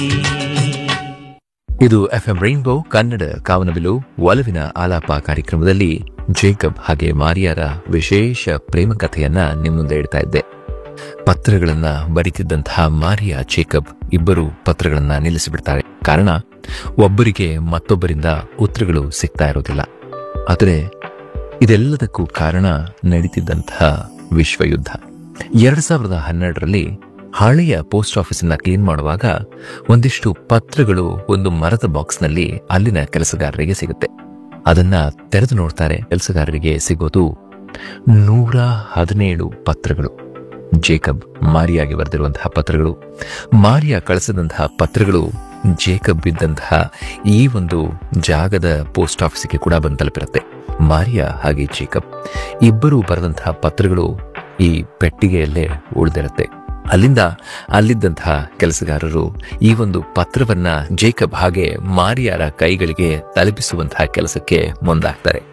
ಇದು FM rainbow Kannada ಕಾವನಬಿಲು ಒಲವಿನ ಆಲಾಪ ಕಾರ್ಯಕ್ರಮದಲ್ಲಿ ಜೇಕಬ್ ಹಾಗೆ ಮಾರಿಯಾರ ವಿಶೇಷ ಪ್ರೇಮ ಕಥೆಯನ್ನ ನಿಮ್ಮ ಮುಂದೆ ಇಡ್ತಾ ಇದ್ದೆ ಪತ್ರಗಳನ್ನ ಬರೀತಿದ್ದಂತಹ ಮಾರಿಯಾ ಜೇಕಬ್ ಇಬ್ಬರು ಪತ್ರಗಳನ್ನ ನಿಲ್ಲಿಸಿಬಿಡ್ತಾರೆ ಕಾರಣ ಒಬ್ಬರಿಗೆ ಮತ್ತೊಬ್ಬರಿಂದ ಉತ್ತರಗಳು ಸಿಗ್ತಾ ಇರೋದಿಲ್ಲ ಆದರೆ ಇದೆಲ್ಲದಕ್ಕೂ ಕಾರಣ ನಡೀತಿದ್ದಂತಹ ವಿಶ್ವಯುದ್ಧ ಎರಡ್ ಸಾವಿರದ ಹನ್ನೆರಡರಲ್ಲಿ ಹಳೆಯ ಪೋಸ್ಟ್ ಆಫೀಸನ್ನ ಕ್ಲೀನ್ ಮಾಡುವಾಗ ಒಂದಿಷ್ಟು ಪತ್ರಗಳು ಒಂದು ಮರದ ಬಾಕ್ಸ್ನಲ್ಲಿ ಅಲ್ಲಿನ ಕೆಲಸಗಾರರಿಗೆ ಸಿಗುತ್ತೆ ಅದನ್ನ ತೆರೆದು ನೋಡ್ತಾರೆ ಕೆಲಸಗಾರರಿಗೆ ಸಿಗೋದು ನೂರ ಹದಿನೇಳು ಪತ್ರಗಳು ಜೇಕಬ್ ಮಾರಿಯಾಗಿ ಬರೆದಿರುವಂತಹ ಪತ್ರಗಳು ಮಾರಿಯಾ ಕಳಿಸಿದಂತಹ ಪತ್ರಗಳು ಜೇಕಬ್ ಇದ್ದಂತಹ ಈ ಒಂದು ಜಾಗದ ಪೋಸ್ಟ್ ಆಫೀಸಿಗೆ ಕೂಡ ಬಂದು ತಲುಪಿರುತ್ತೆ ಮಾರಿಯಾ ಹಾಗೆ ಜೇಕಬ್ ಇಬ್ಬರು ಬರೆದಂತಹ ಪತ್ರಗಳು ಈ ಪೆಟ್ಟಿಗೆಯಲ್ಲೇ ಉಳಿದಿರುತ್ತೆ ಅಲ್ಲಿಂದ ಅಲ್ಲಿದ್ದಂತಹ ಕೆಲಸಗಾರರು ಈ ಒಂದು ಪತ್ರವನ್ನ ಜೇಕಬ್ ಹಾಗೆ ಮಾರಿಯಾರ ಕೈಗಳಿಗೆ ತಲುಪಿಸುವಂತಹ ಕೆಲಸಕ್ಕೆ ಮುಂದಾಗ್ತಾರೆ